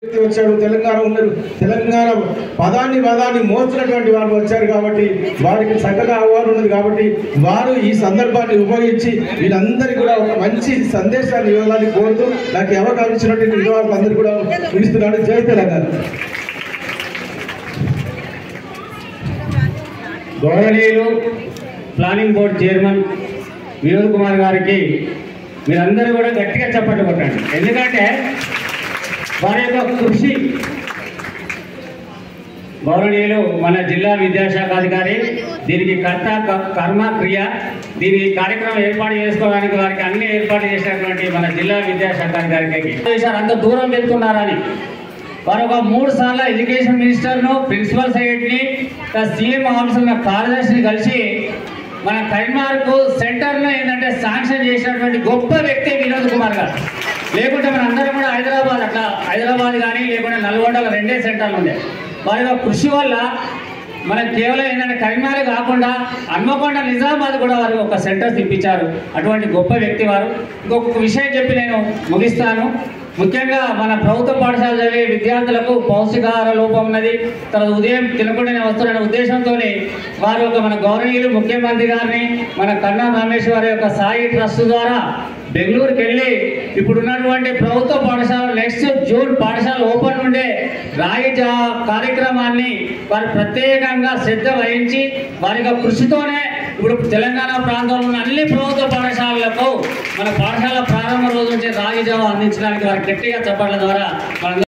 వచ్చారు తెలంగాణ ఉన్నారు తెలంగాణ పదాన్ని పదాన్ని మోస్తున్నటువంటి వాళ్ళు వచ్చారు కాబట్టి వారికి చక్కగా అవగాహన ఉన్నది కాబట్టి వారు ఈ సందర్భాన్ని ఉపయోగించి వీళ్ళందరికీ కూడా ఒక మంచి సందేశాన్ని ఇవ్వాలని కోరుతూ నాకు ఈ అవకాశం ఇచ్చినటువంటి నిర్వాహకులు అందరూ కూడా పిలుస్తున్నాడు జై తెలంగాణ గౌరవనీయులు planning board chairman Vinod Kumar గారికి మీరందరూ కూడా గట్టిగా చప్పట్లు కొట్టండి ఎందుకంటే వారి యొక్క కృషి గౌరవనీయులు మన జిల్లా విద్యాశాఖ అధికారి దీనికి కర్త క- కర్మ క్రియ దీని కార్యక్రమం ఏర్పాటు చేసుకోవడానికి వారికి అన్ని ఏర్పాటు చేసినటువంటి మన జిల్లా విద్యాశాఖ అధికారికి చేశారు అంత దూరం వెళ్తున్నారని వారు ఒక మూడు సార్లు ఎడ్యుకేషన్ మినిస్టర్ను ప్రిన్సిపల్ సెక్రటరీని సీఎం ఆఫీస్ ఉన్న కార్యదర్శిని కలిసి మన కరీంనగర్కు సెంటర్ను ఏంటంటే శాంక్షన్ చేసినటువంటి గొప్ప వ్యక్తి వినోద్ కుమార్ గారు లేకుంటే మన అందరం కూడా హైదరాబాద్ అట్లా హైదరాబాద్ కానీ లేకుంటే నల్గొండలో రెండే సెంటర్లు ఉండే వారి యొక్క కృషి వల్ల మనకు కేవలం ఏంటంటే కరీంనగర్ కాకుండా హన్మకొండ నిజామాబాద్ కూడా వారు ఒక సెంటర్ తిప్పించారు అటువంటి గొప్ప వ్యక్తి వారు ఇంకొక విషయం చెప్పి నేను ముగిస్తాను ముఖ్యంగా మన ప్రభుత్వ పాఠశాల చదివే విద్యార్థులకు పౌష్టికాహార లోపం ఉన్నది తర్వాత ఉదయం తినకుండానే వస్తున్న ఉద్దేశంతో వారు ఒక మన గౌరవనీయులు ముఖ్యమంత్రి గారిని మన కన్నా రమేష్ వారి యొక్క సాయి ట్రస్ట్ ద్వారా బెంగళూరుకి వెళ్ళి ఇప్పుడు ఉన్నటువంటి ప్రభుత్వ పాఠశాల నెక్స్ట్ జూన్ పాఠశాల ఓపెన్ ఉండే రాయి జా కార్యక్రమాన్ని వారు ప్రత్యేకంగా శ్రద్ధ వహించి వారి యొక్క కృషితోనే ఇప్పుడు తెలంగాణ ప్రాంతంలో ఉన్న అన్ని ప్రభుత్వ పాఠశాలలకు మన పాఠశాల ప్రారంభ రోజు నుంచి రాగి జావ అందించడానికి వారి గట్టిగా చెప్పడం ద్వారా మన